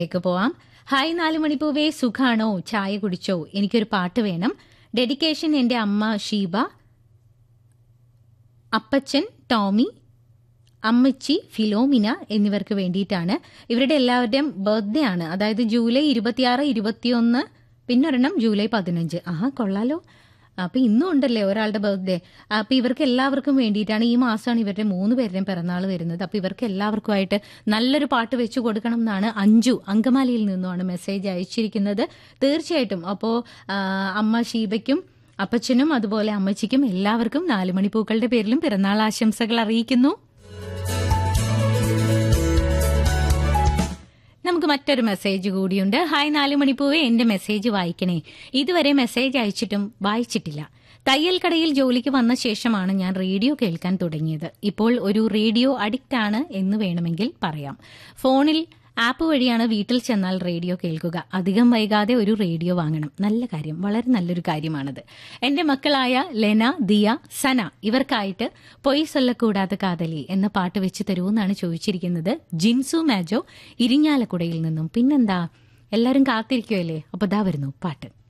ലേക്ക് പോവാം ഹായ് നാല് മണിപ്പൂവേ സുഖാണോ ചായ കുടിച്ചോ എനിക്കൊരു പാട്ട് വേണം ഡെഡിക്കേഷൻ എന്റെ അമ്മ ഷീബ അപ്പച്ചൻ ടോമി അമ്മച്ചി ഫിലോമിന എന്നിവർക്ക് വേണ്ടിയിട്ടാണ് ഇവരുടെ എല്ലാവരുടെയും ബർത്ത്ഡേ ആണ് അതായത് ജൂലൈ ഇരുപത്തിയാറ് ഇരുപത്തിയൊന്ന് പിന്നൊരെണ്ണം ജൂലൈ പതിനഞ്ച് ആഹാ കൊള്ളാലോ അപ്പൊ ഇന്നും ഉണ്ടല്ലേ ഒരാളുടെ ബർത്ത്ഡേ അപ്പൊ ഇവർക്ക് എല്ലാവർക്കും വേണ്ടിയിട്ടാണ് ഈ മാസമാണ് ഇവരുടെ മൂന്ന് പേരുടെയും പിറന്നാൾ വരുന്നത് അപ്പൊ ഇവർക്ക് എല്ലാവർക്കുമായിട്ട് നല്ലൊരു പാട്ട് വെച്ചു കൊടുക്കണം എന്നാണ് അഞ്ജു അങ്കമാലിയിൽ നിന്നുമാണ് മെസ്സേജ് അയച്ചിരിക്കുന്നത് തീർച്ചയായിട്ടും അപ്പോ ആ, അമ്മ ഷീബയ്ക്കും അപ്പച്ചനും അതുപോലെ അമ്മച്ചിക്കും എല്ലാവർക്കും നാലുമണിപ്പൂക്കളുടെ പേരിലും പിറന്നാൾ ആശംസകൾ അറിയിക്കുന്നു നമുക്ക് മറ്റൊരു മെസ്സേജ് കൂടിയുണ്ട് ഹായ് നാല് മണിപ്പൂവേ എന്റെ മെസ്സേജ് വായിക്കണേ ഇതുവരെ മെസ്സേജ് അയച്ചിട്ടും വായിച്ചിട്ടില്ല തയ്യൽ കടയിൽ ജോലിക്ക് വന്ന ശേഷമാണ് ഞാൻ റേഡിയോ കേൾക്കാൻ തുടങ്ങിയത് ഇപ്പോൾ ഒരു റേഡിയോ അഡിക്റ്റ് ആണ് എന്ന് വേണമെങ്കിൽ പറയാം ഫോണിൽ ആപ്പ് വഴിയാണ് വീട്ടിൽ ചെന്നാൽ റേഡിയോ കേൾക്കുക അധികം വൈകാതെ ഒരു റേഡിയോ വാങ്ങണം നല്ല കാര്യം വളരെ നല്ലൊരു കാര്യമാണത് എന്റെ മക്കളായ ലെന ദിയ സന ഇവർക്കായിട്ട് പൊയ് സൊല്ലക്കൂടാതെ കാതലി എന്ന പാട്ട് വെച്ച് തരുമെന്നാണ് ചോദിച്ചിരിക്കുന്നത് ജിൻസു മാജോ ഇരിഞ്ഞാലക്കുടയിൽ നിന്നും പിന്നെന്താ എല്ലാവരും കാത്തിരിക്കുമല്ലേ അപ്പൊ ദാ വരുന്നു പാട്ട്